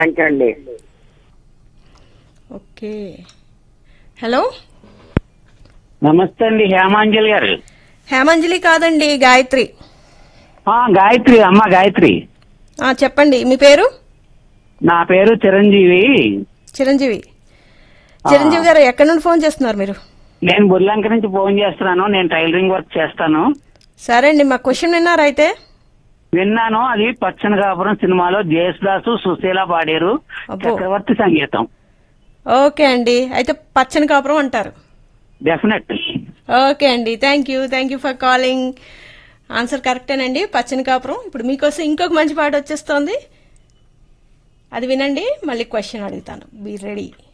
Thank you అండి hello హలో నమస్తే అండి హేమాంజలి గారు హేమంజలి కాదండి గాయత్రి ఆ, గాయత్రి అమ్మ గాయత్రి ఆ, చెప్పండి మీ పేరు నా పేరు చిరంజీవి చిరంజీవి చిరంజీవి గారు ఎక్కడి నుండి ఫోన్ చేస్తున్నారు మీరు నేను బుర్లంక నుంచి ఫోన్ చేస్తున్నాను నేను టైలరింగ్ వర్క్ చేస్తాను సరే అండి మా క్వశ్చన్ విన్నారా అయితే విన్నాను అది పచ్చని కాపురం సినిమాలో జయేసుదాసు సుశీల పాడారు అబ్బో. చక్రవర్తి సంగీతం ఓకే అండి అయితే పచ్చని కాపురం అంటారు డెఫినెట్ ఓకే అండి thank you thank you for calling answer కరెక్టేనండి పచ్చని కాపురం ఇప్పుడు మీకోసం ఇంకొక మంచి పాట వచ్చేస్తోంది అది వినండి మళ్ళీ క్వశ్చన్ అడుగుతాను బీ రెడీ